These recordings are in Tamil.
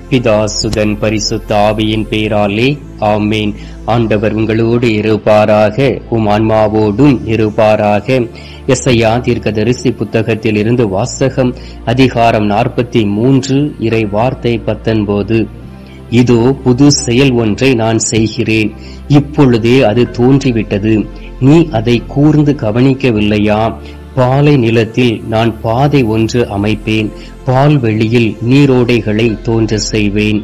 பிதாசுதன் பரிசுத்த ஆவியின் பேராலே ஆமேன் ஆண்டவர் உங்களோடு இருப்பாராக உம் ஆன்மாவோடும் இருப்பாராக எஸ்ஐயா தீர்க்கதரிசி புத்தகத்தில் இருந்து வாசகம் அதிகாரம் நாற்பத்தி மூன்று இறை வார்த்தை பத்தொன்பது இதோ புது செயல் ஒன்றை நான் செய்கிறேன் இப்பொழுதே அது தோன்றிவிட்டது நீ அதை கூர்ந்து கவனிக்கவில்லையா பாலை நிலத்தில் நான் பாதை ஒன்று அமைப்பேன் பால்வெளியில் நீரோடைகளை தோன்ற செய்வேன்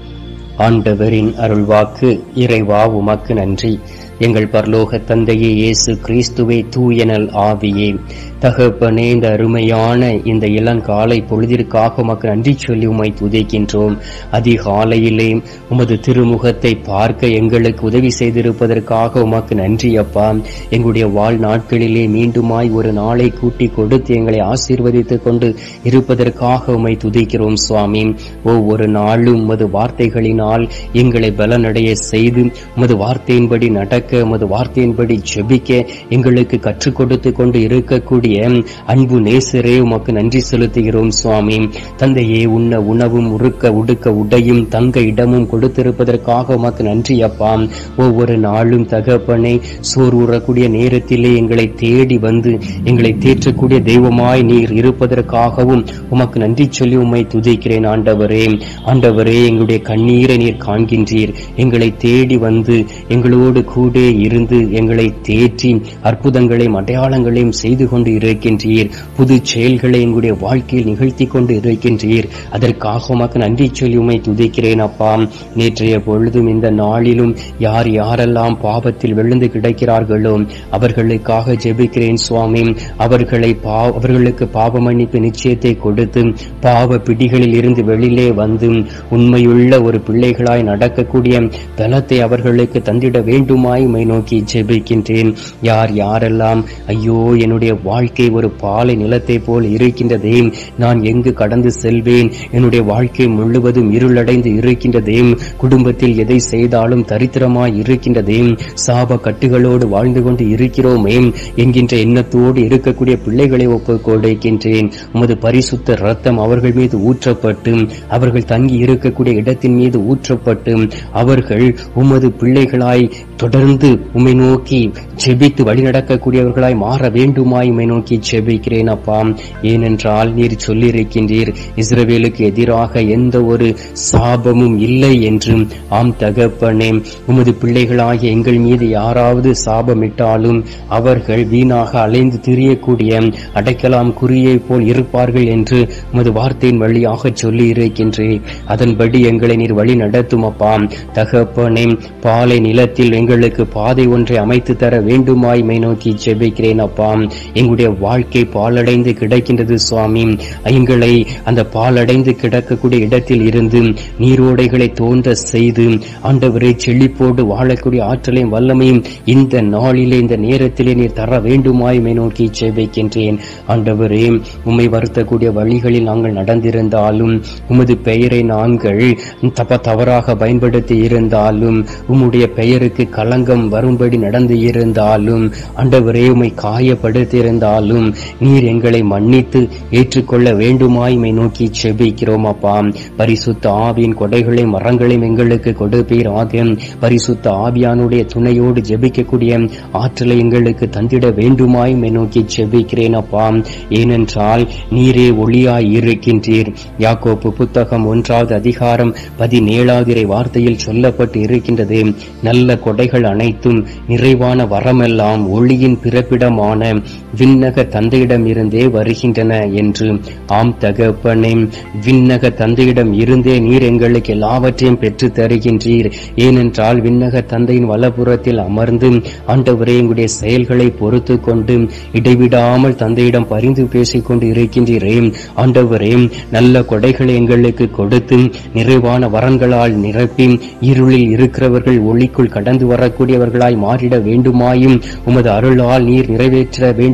ஆண்டவரின் அருள்வாக்கு இறைவா உமக்கு நன்றி எங்கள் பரலோக தந்தையே இயேசு கிறிஸ்துவே தூயனல் ஆவியே தகப்பனே இந்த அருமையான இந்த இளங்காலை பொழுதிற்காக உமக்கு நன்றி சொல்லி உமை துதைக்கின்றோம் அதிகாலையிலே உமது திருமுகத்தை பார்க்க எங்களுக்கு உதவி செய்திருப்பதற்காக உமக்கு நன்றி அப்பா எங்களுடைய வாழ்நாட்களிலே மீண்டுமாய் ஒரு நாளை கூட்டி கொடுத்து எங்களை ஆசீர்வதித்துக் கொண்டு இருப்பதற்காக உமை துதிக்கிறோம் சுவாமி ஒவ்வொரு நாளும் உமது வார்த்தைகளினால் எங்களை பலனடைய செய்து உமது வார்த்தையின்படி நடக்க உமது வார்த்தையின்படி ஜெபிக்க எங்களுக்கு கற்றுக் கொடுத்து கொண்டு இருக்கக்கூடிய அன்பு நேசரே உமக்கு நன்றி செலுத்துகிறோம் சுவாமி தந்தையே உண்ண உணவும் உருக்க உடுக்க உடையும் தங்க இடமும் கொடுத்திருப்பதற்காக உமக்கு நன்றி அப்பா ஒவ்வொரு நாளும் தகப்பனை சோர் உறக்கூடிய நேரத்திலே எங்களை தேடி வந்து எங்களை தேற்றக்கூடிய தெய்வமாய் நீர் இருப்பதற்காகவும் உமக்கு நன்றி சொல்லி உம்மை துதிக்கிறேன் ஆண்டவரே ஆண்டவரே எங்களுடைய கண்ணீரை நீர் காண்கின்றீர் எங்களை தேடி வந்து எங்களோடு கூட இருந்து எங்களை தேற்றி அற்புதங்களையும் அடையாளங்களையும் செய்து கொண்டு இருக்கின்றீர் புது செயல்களை எங்களுடைய வாழ்க்கையில் நிகழ்த்தி கொண்டு இருக்கின்றீர் அதற்காக உமக்கு நன்றி சொல்லி உம்மை துதிக்கிறேன் அப்பா நேற்றைய பொழுதும் இந்த நாளிலும் யார் யாரெல்லாம் பாவத்தில் விழுந்து கிடக்கிறார்களோ அவர்களுக்காக ஜெபிக்கிறேன் சுவாமி அவர்களை பா அவர்களுக்கு பாவ மன்னிப்பு நிச்சயத்தை கொடுத்து பாவ பிடிகளில் இருந்து வெளியிலே வந்து உண்மையுள்ள ஒரு பிள்ளைகளாய் நடக்கக்கூடிய பலத்தை அவர்களுக்கு தந்திட வேண்டுமாய் உம்மை நோக்கி ஜெபிக்கின்றேன் யார் யாரெல்லாம் ஐயோ என்னுடைய வாழ்க்கை ஒரு பாலை நிலத்தை போல் இருக்கின்றதே நான் எங்கு கடந்து செல்வேன் என்னுடைய வாழ்க்கை முழுவதும் இருளடைந்து இருக்கின்றதே குடும்பத்தில் எதை செய்தாலும் தரித்திரமாய் இருக்கின்றதே சாப கட்டுகளோடு வாழ்ந்து கொண்டு இருக்கிறோமே என்கின்ற எண்ணத்தோடு இருக்கக்கூடிய பிள்ளைகளை ஒப்புக் கொடுக்கின்றேன் உமது பரிசுத்த ரத்தம் அவர்கள் மீது ஊற்றப்பட்டு அவர்கள் தங்கி இருக்கக்கூடிய இடத்தின் மீது ஊற்றப்பட்டு அவர்கள் உமது பிள்ளைகளாய் தொடர்ந்து உம்மை நோக்கி ஜெபித்து வழிநடக்கக்கூடியவர்களாய் மாற வேண்டுமாய் உம்மை நோக்கி ஜெபிக்கிறேன் அப்பா ஏனென்றால் நீர் சொல்லியிருக்கின்றீர் இஸ்ரவேலுக்கு எதிராக எந்த ஒரு சாபமும் இல்லை என்றும் ஆம் தகப்பனே உமது பிள்ளைகளாகிய எங்கள் மீது யாராவது சாபமிட்டாலும் அவர்கள் வீணாக அலைந்து திரியக்கூடிய அடைக்கலாம் குறியை போல் இருப்பார்கள் என்று உமது வார்த்தையின் வழியாக சொல்லி இருக்கின்றேன் அதன்படி எங்களை நீர் வழி நடத்தும் அப்பா தகப்பனே பாலை நிலத்தில் எங்களுக்கு பாதை ஒன்றை அமைத்து தர வேண்டுமாய் மை நோக்கி ஜெபிக்கிறேன் அப்பா எங்களுடைய வாழ்க்கை பாலடைந்து கிடக்கின்றது சுவாமி எங்களை அந்த பாலடைந்து கிடக்கக்கூடிய இடத்தில் இருந்து நீரோடைகளை தோன்ற செய்து ஆண்டவரை செழிப்போடு வாழக்கூடிய ஆற்றலையும் வல்லமையும் இந்த நாளிலே இந்த நேரத்திலே நீர் தர வேண்டுமாய் மை நோக்கி ஜெபிக்கின்றேன் ஆண்டவரே உம்மை வருத்தக்கூடிய வழிகளில் நாங்கள் நடந்திருந்தாலும் உமது பெயரை நாங்கள் தப்ப தவறாக பயன்படுத்தி இருந்தாலும் உம்முடைய பெயருக்கு களங்கம் வரும்படி நடந்து இருந்தாலும் ஆண்டவரே உம்மை காயப்படுத்தி இருந்தாலும் நீர் எங்களை மன்னித்து ஏற்றுக்கொள்ள வேண்டுமாய் மை நோக்கி செபிக்கிறோம் அப்பா பரிசுத்த ஆவியின் கொடைகளை மரங்களையும் எங்களுக்கு கொடுப்பீராக பரிசுத்த ஆவியானுடைய துணையோடு ஜெபிக்கக்கூடிய ஆற்றலை எங்களுக்கு தந்திட வேண்டுமாய் மை நோக்கி செபிக்கிறேன் அப்பா ஏனென்றால் நீரே ஒளியாய் இருக்கின்றீர் யாக்கோப்பு புத்தகம் ஒன்றாவது அதிகாரம் பதினேழாவது இறை வார்த்தையில் சொல்லப்பட்டு இருக்கின்றது நல்ல கொடைகள் அனைத்தும் நிறைவான வரமெல்லாம் ஒளியின் பிறப்பிடமான விண்ணக தந்தையிடம் இருந்தே வருகின்றன என்று ஆம் தகப்பனே விண்ணக தந்தையிடம் இருந்தே நீர் எங்களுக்கு எல்லாவற்றையும் பெற்று தருகின்றீர் ஏனென்றால் விண்ணக தந்தையின் வலப்புறத்தில் அமர்ந்து ஆண்டவரே எங்களுடைய செயல்களை பொறுத்து கொண்டு இடைவிடாமல் தந்தையிடம் பரிந்து பேசிக் கொண்டு இருக்கின்றீரே ஆண்டவரே நல்ல கொடைகளை எங்களுக்கு கொடுத்து நிறைவான வரங்களால் நிரப்பி இருளில் இருக்கிறவர்கள் ஒளிக்குள் கடந்து வரக்கூடியவர்களாய் மாறிட வேண்டுமாயும் உமது அருளால் நீர் நிறைவேற்ற வேண்டுமாயும்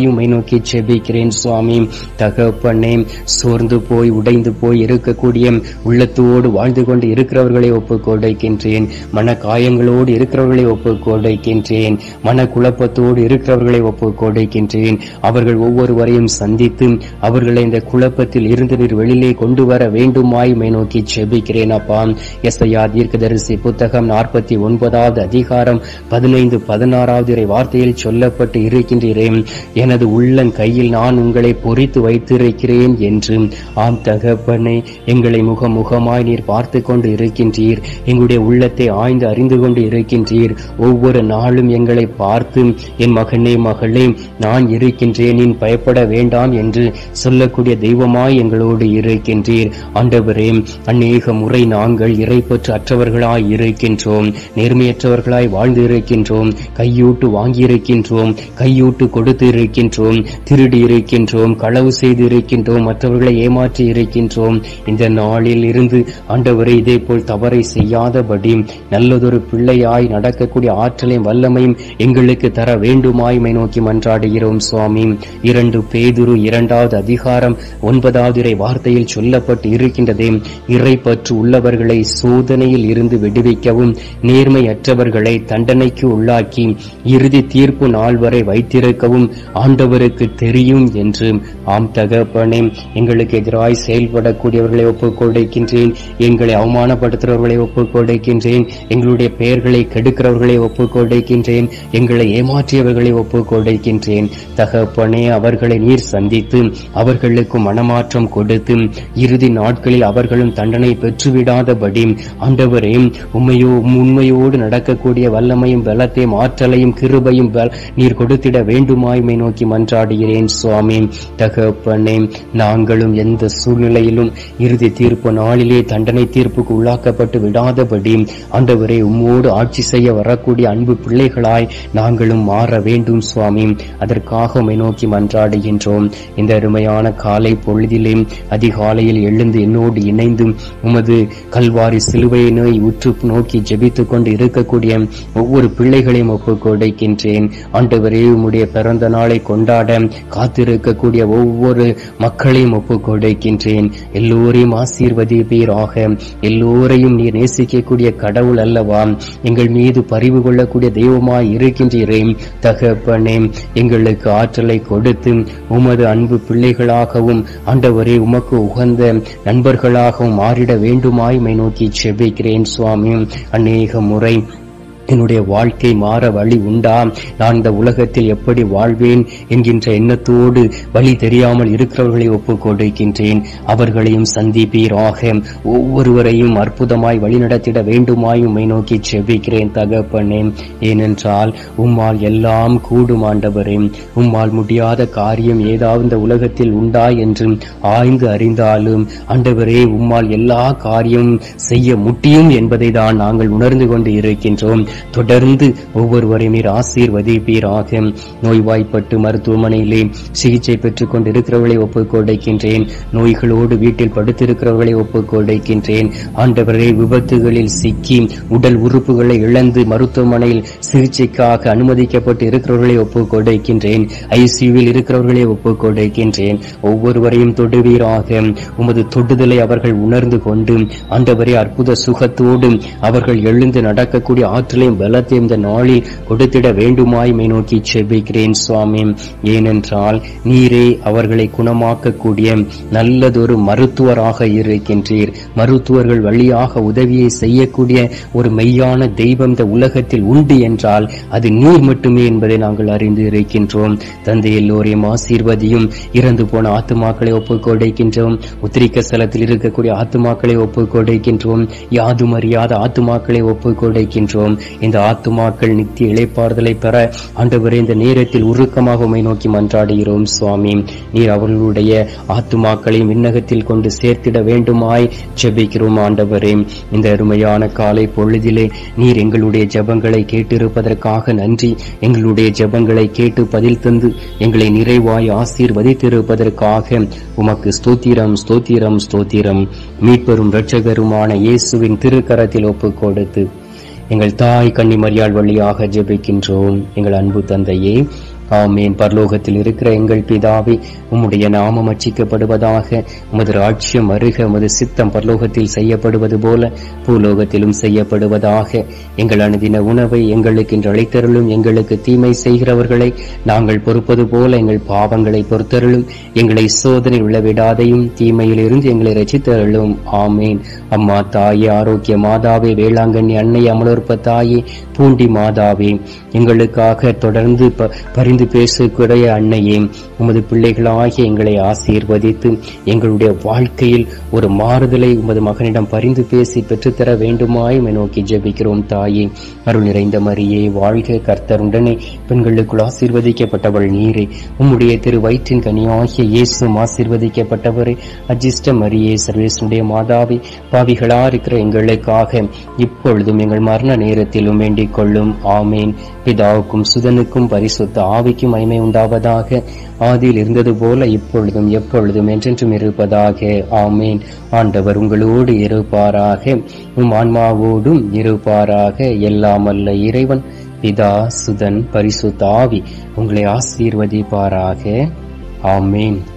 உம்மை நோக்கி செபிக்கிறேன் சுவாமி தகப்பனே சோர்ந்து போய் உடைந்து போய் இருக்கக்கூடிய உள்ளத்தோடு வாழ்ந்து கொண்டு இருக்கிறவர்களை ஒப்புக் கொடுக்கின்றேன் மன காயங்களோடு இருக்கிறவர்களை ஒப்புக் கொடுக்கின்றேன் மன குழப்பத்தோடு இருக்கிறவர்களை ஒப்புக் கொடுக்கின்றேன் அவர்கள் ஒவ்வொருவரையும் சந்தித்து அவர்களை இந்த குழப்பத்தில் இருந்து நீர் வெளியிலே கொண்டு வர வேண்டுமாய் மை நோக்கி செபிக்கிறேன் அப்பா எஸ்ஐயா தீர்க்கதரிசி புத்தகம் நாற்பத்தி ஒன்பதாவது அதிகாரம் பதினைந்து பதினாறாவது இறை வார்த்தையில் சொல்லப்பட்டு இருக்கின்றேன் எனது உள்ளன் கையில் நான் உங்களை பொறித்து வைத்திருக்கிறேன் என்று ஆம் தகப்பனே எங்களை முகமுகமாய் நீர் பார்த்து கொண்டு இருக்கின்றீர் எங்களுடைய உள்ளத்தை ஆய்ந்து அறிந்து கொண்டு இருக்கின்றீர் ஒவ்வொரு நாளும் எங்களை பார்த்து என் மகனே மகளே நான் இருக்கின்றேன் நீ பயப்பட வேண்டாம் என்று சொல்லக்கூடிய தெய்வமாய் எங்களோடு இருக்கின்றீர் ஆண்டவரே அநேக முறை நாங்கள் இறைப்பற்று அற்றவர்களாய் இருக்கின்றோம் நேர்மையற்றவர்களாய் வாழ்ந்து இருக்கின்றோம் கையூட்டு வாங்கி இருக்கின்றோம் கையூட்டு கொடுத்து இருக்கின்றோம் திருடி இருக்கின்றோம் களவு செய்து இருக்கின்றோம் மற்றவர்களை ஏமாற்றி இருக்கின்றோம் இந்த நாளில் இருந்து ஆண்டவரை இதே போல் தவறை செய்யாதபடி நல்லதொரு பிள்ளையாய் நடக்கக்கூடிய ஆற்றலையும் வல்லமையும் எங்களுக்கு தர வேண்டுமாய்மை நோக்கி மன்றாடுகிறோம் சுவாமி இரண்டு பேதுரு இரண்டாவது அதிகாரம் ஒன்பதாவது இறை வார்த்தையில் சொல்லப்பட்டு இருக்கின்றதே இறை பற்று உள்ளவர்களை சோதனையில் இருந்து விடுவிக்கவும் நேர்மையற்றவர்களை தண்டனைக்கு உள்ளாக்கி இறுதி தீர்ப்பு நாள் வரை வைத்திருக்கவும் ஆண்டவருக்கு தெரியும் என்று ஆம் தகப்பனே எங்களுக்கு எதிராய் செயல்படக்கூடியவர்களை ஒப்புக் கொடுக்கின்றேன் எங்களை அவமானப்படுத்துகிறவர்களை ஒப்புக் கொடுக்கின்றேன் எங்களுடைய பெயர்களை கெடுக்கிறவர்களை ஒப்புக் கொடுக்கின்றேன் எங்களை ஏமாற்றியவர்களை ஒப்புக் கொடுக்கின்றேன் தகப்பனே அவர்களை நீர் சந்தித்து அவர்களுக்கு மனமாற்றம் கொடுத்து இறுதி நாட்களில் அவர்களும் தண்டனை பெற்றுவிடாதபடி ஆண்டவரே உண்மையோ உண்மையோடு நடக்கக்கூடிய வல்லமையும் பலத்தையும் ஆற்றலையும் கிருபையும் பல- நீர் கொடுத்திட வேண்டுமாய்மை நோக்கி மன்றாடுகிறேன் சுவாமி தகப்பனே நாங்களும் எந்த சூழ்நிலையிலும் இறுதி தீர்ப்பு நாளிலே தண்டனை தீர்ப்புக்கு உள்ளாக்கப்பட்டு விடாதபடி ஆண்டவரே உம்மோடு ஆட்சி செய்ய வரக்கூடிய அன்பு பிள்ளைகளாய் நாங்களும் மாற வேண்டும் சுவாமி அதற்காக உம்மை நோக்கி மன்றாடுகின்றோம் இந்த அருமையான காலை பொழுதிலே அதிகாலையில் எழுந்து என்னோடு இணைந்து உமது கல்வாரி சிலுவையை நோய் உற்று நோக்கி ஜெபித்துக் கொண்டு இருக்கக்கூடிய ஒவ்வொரு பிள்ளைகளையும் ஒப்புக் கொடுக்கின்றேன் ஆண்டவரே உம்முடைய பிறந்த நாளை கொண்டாட காத்திருக்கக்கூடிய ஒவ்வொரு மக்களையும் ஒப்புக் கொடுக்கின்றேன் எல்லோரையும் ஆசீர்வதிப்பீராக எல்லோரையும் நீர் நேசிக்கக்கூடிய கடவுள் அல்லவா எங்கள் மீது பரிவு கொள்ளக்கூடிய தெய்வமாய் இருக்கின்றீரேன் தகப்பனே எங்களுக்கு ஆற்றலை கொடுத்து உமது அன்பு பிள்ளைகளாகவும் ஆண்டவரே உமக்கு உகந்த நண்பர்களாகவும் மாறிட வேண்டுமாய்மை நோக்கி செபிக்கிறேன் சுவாமி அநேக முறை என்னுடைய வாழ்க்கை மாற வழி உண்டா நான் இந்த உலகத்தில் எப்படி வாழ்வேன் என்கின்ற எண்ணத்தோடு வழி தெரியாமல் இருக்கிறவர்களை ஒப்புக் கொடுக்கின்றேன் அவர்களையும் சந்திப்பீராக ஒவ்வொருவரையும் அற்புதமாய் வழிநடத்திட வேண்டுமாய் உம்மை நோக்கி செபிக்கிறேன் தகப்பனே ஏனென்றால் உம்மால் எல்லாம் கூடும் ஆண்டவரே உம்மால் முடியாத காரியம் ஏதாவது இந்த உலகத்தில் உண்டா என்று ஆய்ந்து அறிந்தாலும் ஆண்டவரே உம்மால் எல்லா காரியமும் செய்ய முடியும் என்பதை தான் நாங்கள் உணர்ந்து கொண்டு இருக்கின்றோம் தொடர்ந்து ஒவ்வொருவரையும் நீர் ஆசீர்வதிப்பீராக நோய்வாய்ப்பட்டு மருத்துவமனையிலே சிகிச்சை பெற்றுக் கொண்டிருக்கிறவர்களை ஒப்புக் கொடுக்கின்றேன் நோய்களோடு வீட்டில் படுத்திருக்கிறவர்களை ஒப்புக் கொடுக்கின்றேன் ஆண்டவரே விபத்துகளில் சிக்கி உடல் உறுப்புகளை இழந்து மருத்துவமனையில் சிகிச்சைக்காக அனுமதிக்கப்பட்டு இருக்கிறவர்களை ஒப்புக் கொடுக்கின்றேன் ஐசியூவில் இருக்கிறவர்களை ஒப்புக் கொடுக்கின்றேன் ஒவ்வொருவரையும் தொடுவீராக உமது தொடுதலை அவர்கள் உணர்ந்து கொண்டு ஆண்டவரே அற்புத சுகத்தோடு அவர்கள் எழுந்து நடக்கக்கூடிய ஆற்றலையும் பலத்தையும் இந்த நாளில் கொடுத்திட வேண்டுமாய் மை நோக்கி செபிக்கிறேன் சுவாமி ஏனென்றால் நீரே அவர்களை குணமாக்கக்கூடிய நல்லதொரு மருத்துவராக இருக்கின்றீர் மருத்துவர்கள் வழியாக உதவியை செய்யக்கூடிய ஒரு மெய்யான தெய்வம் இந்த உலகத்தில் உண்டு என்றால் அது நீர் மட்டுமே என்பதை நாங்கள் அறிந்து இருக்கின்றோம் தந்தை எல்லோரையும் ஆசீர்வதியும் இறந்து போன ஆத்துமாக்களை ஒப்புக் கொடுக்கின்றோம் உத்திரிக்க ஸ்தலத்தில் இருக்கக்கூடிய ஆத்துமாக்களை ஒப்புக் கொடுக்கின்றோம் யாதும் அறியாத ஆத்துமாக்களை ஒப்புக் கொடுக்கின்றோம் இந்த ஆத்துமாக்கள் நித்திய இளைப்பாறுதலை பெற ஆண்டவரே இந்த நேரத்தில் உருக்கமாக உம்மை நோக்கி மன்றாடுகிறோம் சுவாமி நீர் அவர்களுடைய ஆத்துமாக்களையும் விண்ணகத்தில் கொண்டு சேர்த்திட வேண்டுமாய் ஜெபிக்கிறோம் ஆண்டவரே இந்த அருமையான காலை பொழுதிலே நீர் எங்களுடைய ஜெபங்களை கேட்டிருப்பதற்காக நன்றி எங்களுடைய ஜெபங்களை கேட்டு பதில் தந்து எங்களை நிறைவாய் ஆசீர்வதித்திருப்பதற்காக உமக்கு ஸ்தோத்திரம் ஸ்தோத்திரம் ஸ்தோத்திரம் மீட்பெரும் இரட்சகருமான இயேசுவின் திருக்கரத்தில் ஒப்புக் கொடுத்து எங்கள் தாய் கன்னிமரியாள் வழியாக ஜெபிக்கின்றோம் எங்கள் அன்பு தந்தையே ஆமேன் பரலோகத்தில் இருக்கிற எங்கள் பிதாவே உம்முடைய நாமம் அச்சிக்கப்படுவதாக உமது ராட்சியம் அருக உமது சித்தம் பரலோகத்தில் செய்யப்படுவது போல பூலோகத்திலும் செய்யப்படுவதாக எங்கள் அனுதின உணவை எங்களுக்கு இன்று அழைத்தருளும் எங்களுக்கு தீமை செய்கிறவர்களை நாங்கள் பொறுப்பது போல எங்கள் பாவங்களை பொறுத்தருளும் எங்களை சோதனை விழவிடாதையும் தீமையில் இருந்து எங்களை ரசித்தருளும் ஆமேன் அம்மா தாயே ஆரோக்கிய மாதாவே வேளாங்கண்ணி அன்னை அமலோற்ப தாயே பூண்டி மாதாவே எங்களுக்காக தொடர்ந்து ப- பரிந்து பேசக்கூடிய அன்னையே உமது பிள்ளைகளாகிய எங்களை ஆசீர்வதித்து எங்களுடைய வாழ்க்கையில் ஒரு மாறுதலை உமது மகனிடம் பரிந்து பேசி பெற்றுத்தர வேண்டுமாய் உம்மை நோக்கி ஜெபிக்கிறோம் தாயே அருள் நிறைந்த மரியே வாழ்க கர்த்தருடனே பெண்களுக்குள் ஆசீர்வதிக்கப்பட்டவள் நீரே உம்முடைய திரு வயிற்றின் கனியாகிய இயேசும் ஆசீர்வதிக்கப்பட்டவரே அஜிஷ்ட மரியே சர்வேசுடைய மாதாவே பாவிகளா இருக்கிற எங்களுக்காக இப்பொழுதும் எங்கள் மரண நேரத்திலும் வேண்டிக் கொள்ளும் ஆமேன் பிதாவுக்கும் சுதனுக்கும் பரிசுத்த ஆவிக்கும் மகிமை உண்டாவதாக ஆதியில் இருந்தது போல இப்பொழுதும் எப்பொழுதும் என்றென்றும் இருப்பதாக ஆமேன் ஆண்டவர் உங்களோடு இருப்பாராக உம் ஆன்மாவோடும் இருப்பாராக எல்லாம் அல்ல இறைவன் பிதா சுதன் பரிசுத்த ஆவி உங்களை ஆசீர்வதிப்பாராக ஆமேன்